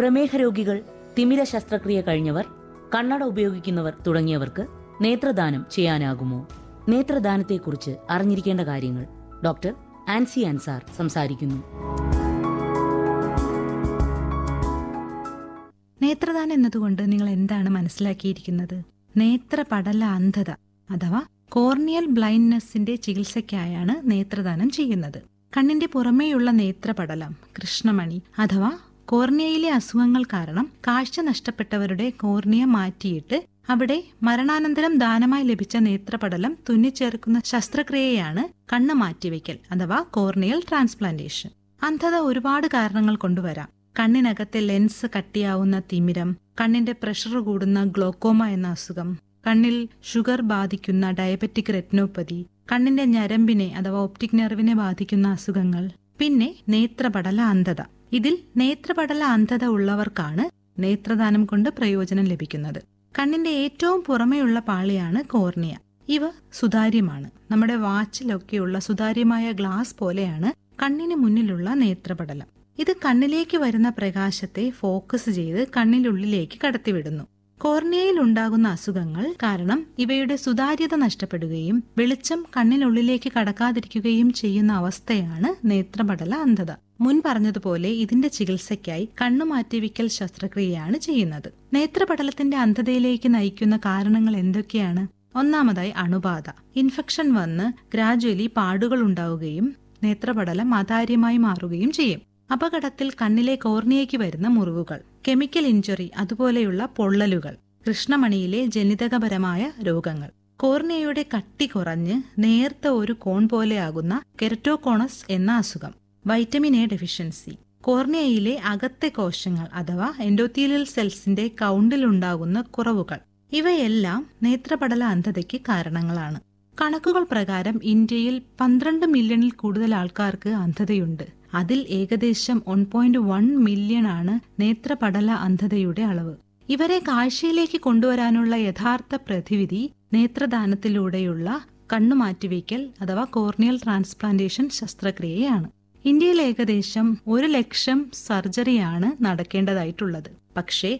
പ്രമേഹ രോഗികൾ തിമിര ശസ്ത്രക്രിയ കഴിഞ്ഞവർ കണ്ണട ഉപയോഗിക്കുന്നവർ തുടങ്ങിയവർക്ക് നേത്രദാനം ചെയ്യാനാകുമോ നേത്രദാനത്തെക്കുറിച്ച് അറിഞ്ഞിരിക്കേണ്ട കാര്യങ്ങൾ ഡോക്ടർ ആൻസി അൻസാർ സംസാരിക്കുന്നു നേത്രദാനം എന്നതുകൊണ്ട് നിങ്ങൾ എന്താണ് മനസ്സിലാക്കിയിരിക്കുന്നത് നേത്രപടല അന്ധത അഥവാ കോർണിയൽ ബ്ലൈൻഡ്നെസ്സിന്റെ ചികിത്സയ്ക്കായാണ് നേത്രദാനം ചെയ്യുന്നത് കണ്ണിന്റെ പുറമേയുള്ള നേത്രപടലം കൃഷ്ണമണി അഥവാ കോർണിയയിലെ അസുഖങ്ങൾ കാരണം കാഴ്ച നഷ്ടപ്പെട്ടവരുടെ കോർണിയ മാറ്റിയിട്ട് അവിടെ മരണാനന്തരം ദാനമായി ലഭിച്ച നേത്രപടലം തുന്നിച്ചേർക്കുന്ന ശസ്ത്രക്രിയയാണ് കണ്ണ് മാറ്റിവെക്കൽ അഥവാ കോർണിയൽ ട്രാൻസ്പ്ലാന്റേഷൻ അന്ധത ഒരുപാട് കാരണങ്ങൾ കൊണ്ടുവരാം കണ്ണിനകത്തെ ലെൻസ് കട്ടിയാവുന്ന തിമിരം കണ്ണിന്റെ പ്രഷർ കൂടുന്ന ഗ്ലോക്കോമ എന്ന അസുഖം കണ്ണിൽ ഷുഗർ ബാധിക്കുന്ന ഡയബറ്റിക് റെറ്റിനോപ്പതി കണ്ണിന്റെ ഞരമ്പിനെ അഥവാ ഒപ്റ്റിക് നെർവിനെ ബാധിക്കുന്ന അസുഖങ്ങൾ പിന്നെ നേത്രപടല അന്ധത ഇതിൽ നേത്രപടല അന്ധത ഉള്ളവർക്കാണ് നേത്രദാനം കൊണ്ട് പ്രയോജനം ലഭിക്കുന്നത് കണ്ണിന്റെ ഏറ്റവും പുറമെയുള്ള പാളിയാണ് കോർണിയ ഇവ സുതാര്യമാണ് നമ്മുടെ വാച്ചിലൊക്കെയുള്ള സുതാര്യമായ ഗ്ലാസ് പോലെയാണ് കണ്ണിന് മുന്നിലുള്ള നേത്രപടലം ഇത് കണ്ണിലേക്ക് വരുന്ന പ്രകാശത്തെ ഫോക്കസ് ചെയ്ത് കണ്ണിനുള്ളിലേക്ക് കടത്തിവിടുന്നു കോർണിയയിൽ ഉണ്ടാകുന്ന അസുഖങ്ങൾ കാരണം ഇവയുടെ സുതാര്യത നഷ്ടപ്പെടുകയും വെളിച്ചം കണ്ണിനുള്ളിലേക്ക് കടക്കാതിരിക്കുകയും ചെയ്യുന്ന അവസ്ഥയാണ് നേത്രപടല അന്ധത മുൻ പറഞ്ഞതുപോലെ ഇതിന്റെ ചികിത്സയ്ക്കായി കണ്ണുമാറ്റിവിക്കൽ ശസ്ത്രക്രിയയാണ് ചെയ്യുന്നത് നേത്രപടലത്തിന്റെ അന്ധതയിലേക്ക് നയിക്കുന്ന കാരണങ്ങൾ എന്തൊക്കെയാണ് ഒന്നാമതായി അണുബാധ ഇൻഫെക്ഷൻ വന്ന് ഗ്രാജുവലി പാടുകൾ ഉണ്ടാവുകയും നേത്രപടലം അതാര്യമായി മാറുകയും ചെയ്യും അപകടത്തിൽ കണ്ണിലെ കോർണിയയ്ക്ക് വരുന്ന മുറിവുകൾ കെമിക്കൽ ഇഞ്ചുറി അതുപോലെയുള്ള പൊള്ളലുകൾ കൃഷ്ണമണിയിലെ ജനിതകപരമായ രോഗങ്ങൾ കോർണിയയുടെ കട്ടി കുറഞ്ഞ് നേർത്ത ഒരു കോൺ പോലെയാകുന്ന കെരറ്റോകോണസ് എന്ന അസുഖം വൈറ്റമിൻ എ ഡെഫിഷ്യൻസി കോർണിയയിലെ അകത്തെ കോശങ്ങൾ അഥവാ എൻഡോത്തീലിയൽ സെൽസിന്റെ കൗണ്ടിലുണ്ടാകുന്ന കുറവുകൾ ഇവയെല്ലാം നേത്രപടല അന്ധതയ്ക്ക് കാരണങ്ങളാണ് കണക്കുകൾ പ്രകാരം ഇന്ത്യയിൽ പന്ത്രണ്ട് മില്യണിൽ കൂടുതൽ ആൾക്കാർക്ക് അന്ധതയുണ്ട് അതിൽ ഏകദേശം വൺ പോയിന്റ് വൺ മില്യൺ ആണ് നേത്രപടല അന്ധതയുടെ അളവ് ഇവരെ കാഴ്ചയിലേക്ക് കൊണ്ടുവരാനുള്ള യഥാർത്ഥ പ്രതിവിധി നേത്രദാനത്തിലൂടെയുള്ള കണ്ണുമാറ്റിവയ്ക്കൽ അഥവാ കോർണിയൽ ട്രാൻസ്പ്ലാന്റേഷൻ ശസ്ത്രക്രിയയാണ് ഇന്ത്യയിൽ ഏകദേശം ഒരു ലക്ഷം സർജറിയാണ് നടക്കേണ്ടതായിട്ടുള്ളത് പക്ഷേ